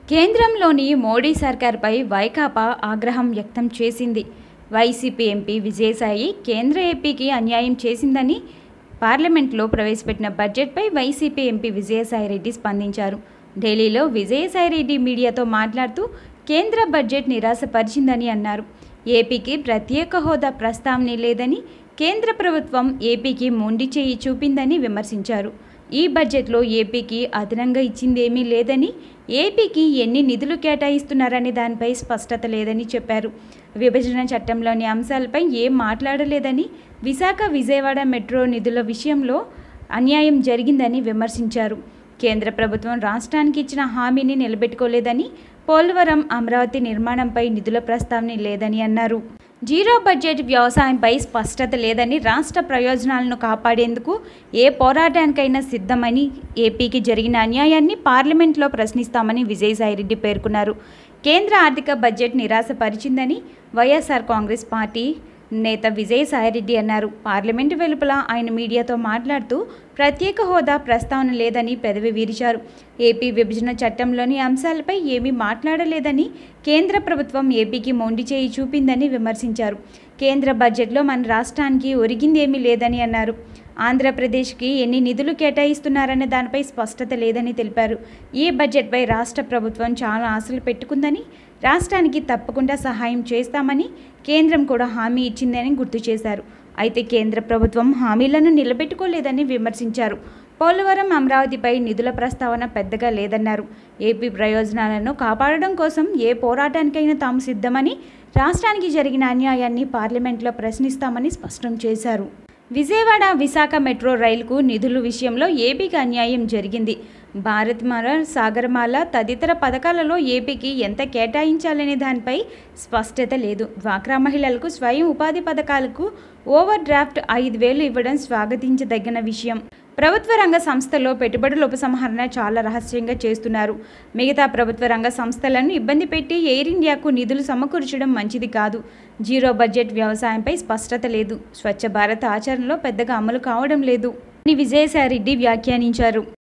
కేంద్రంలోని మోడీ సర్కార్పై వైకాపా ఆగ్రహం వ్యక్తం చేసింది వైసీపీ ఎంపీ విజయసాయి కేంద్ర ఏపీకి అన్యాయం చేసిందని పార్లమెంట్లో ప్రవేశపెట్టిన బడ్జెట్పై వైసీపీ ఎంపీ విజయసాయిరెడ్డి స్పందించారు ఢిల్లీలో విజయసాయిరెడ్డి మీడియాతో మాట్లాడుతూ కేంద్ర బడ్జెట్ నిరాశపరిచిందని అన్నారు ఏపీకి ప్రత్యేక హోదా ప్రస్తావనే లేదని కేంద్ర ప్రభుత్వం ఏపీకి మొండి చేయి చూపిందని విమర్శించారు ఈ బడ్జెట్లో ఏపీకి అదనంగా ఇచ్చిందేమీ లేదని ఏపీకి ఎన్ని నిధులు కేటాయిస్తున్నారనే దానిపై స్పష్టత లేదని చెప్పారు విభజన చట్టంలోని అంశాలపై ఏం మాట్లాడలేదని విశాఖ విజయవాడ మెట్రో నిధుల విషయంలో అన్యాయం జరిగిందని విమర్శించారు కేంద్ర ప్రభుత్వం రాష్ట్రానికి ఇచ్చిన హామీని నిలబెట్టుకోలేదని పోలవరం అమరావతి నిర్మాణంపై నిధుల ప్రస్తావన లేదని అన్నారు జీరో బడ్జెట్ వ్యవసాయంపై స్పష్టత లేదని రాష్ట్ర ప్రయోజనాలను కాపాడేందుకు ఏ పోరాటానికైనా సిద్ధమని ఏపీకి జరిగిన అన్యాయాన్ని పార్లమెంట్లో ప్రశ్నిస్తామని విజయసాయిరెడ్డి పేర్కొన్నారు కేంద్ర ఆర్థిక బడ్జెట్ నిరాశపరిచిందని వైఎస్ఆర్ కాంగ్రెస్ పార్టీ నేత విజయసాయిరెడ్డి అన్నారు పార్లమెంటు వెలుపల ఆయన మీడియాతో మాట్లాడుతూ ప్రత్యేక హోదా ప్రస్తావన లేదని పెదవి విరిచారు ఏపీ విభజన చట్టంలోని అంశాలపై ఏమీ మాట్లాడలేదని కేంద్ర ప్రభుత్వం ఏపీకి మొండి చేయి చూపిందని విమర్శించారు కేంద్ర బడ్జెట్లో మన రాష్ట్రానికి ఒరిగిందేమీ లేదని అన్నారు ఆంధ్రప్రదేశ్కి ఎన్ని నిధులు కేటాయిస్తున్నారనే దానిపై స్పష్టత లేదని తెలిపారు ఈ బడ్జెట్పై రాష్ట్ర ప్రభుత్వం చాలా ఆశలు పెట్టుకుందని రాష్ట్రానికి తప్పకుండా సహాయం చేస్తామని కేంద్రం కూడా హామీ ఇచ్చిందని గుర్తు చేశారు అయితే కేంద్ర ప్రభుత్వం హామీలను నిలబెట్టుకోలేదని విమర్శించారు పోలవరం అమరావతిపై నిధుల ప్రస్తావన పెద్దగా లేదన్నారు ఏపీ ప్రయోజనాలను కాపాడడం కోసం ఏ పోరాటానికైనా తాము సిద్ధమని రాష్ట్రానికి జరిగిన అన్యాయాన్ని పార్లమెంట్లో ప్రశ్నిస్తామని స్పష్టం చేశారు విజయవాడ విశాఖ మెట్రో రైలుకు నిధుల విషయంలో ఏపీకి అన్యాయం జరిగింది భారత్మాల సాగరమాల తదితర పథకాలలో ఏపీకి ఎంత కేటాయించాలనే దానిపై స్పష్టత లేదు డ్వాక్రా మహిళలకు స్వయం ఉపాధి పథకాలకు ఓవర్ డ్రాఫ్ట్ ఐదు వేలు ఇవ్వడం స్వాగతించదగిన విషయం ప్రభుత్వ రంగ సంస్థలో పెట్టుబడుల ఉపసంహరణ చాలా రహస్యంగా చేస్తున్నారు మిగతా ప్రభుత్వ రంగ సంస్థలను ఇబ్బంది పెట్టి ఎయిర్ ఇండియాకు నిధులు సమకూర్చడం మంచిది కాదు జీరో బడ్జెట్ వ్యవసాయంపై స్పష్టత లేదు స్వచ్ఛ భారత్ ఆచరణలో పెద్దగా అమలు కావడం లేదు అని విజయసాయిరెడ్డి వ్యాఖ్యానించారు